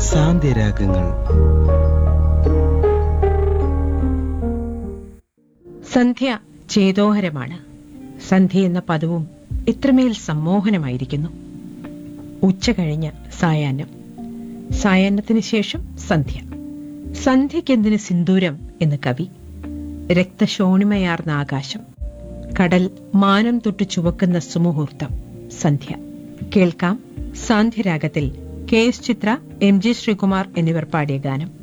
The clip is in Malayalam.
സാന്ത്യരാഗങ്ങൾ സന്ധ്യ ചേതോഹരമാണ് സന്ധ്യ എന്ന പദവും ഇത്രമേൽ സമ്മോഹനമായിരിക്കുന്നു ഉച്ച കഴിഞ്ഞ സായാഹ്നം സായാഹ്നത്തിന് ശേഷം സന്ധ്യ സന്ധ്യയ്ക്കെന്തിന് സിന്ദൂരം എന്ന് കവി രക്തശോണിമയാർന്ന ആകാശം കടൽ മാനം തൊട്ട് ചുവക്കുന്ന സുമുഹൂർത്തം സന്ധ്യ കേൾക്കാം സാന്ധ്യരാഗത്തിൽ K S Chithra M G Sreekumar എന്നിവർ പാടിയ ഗാനം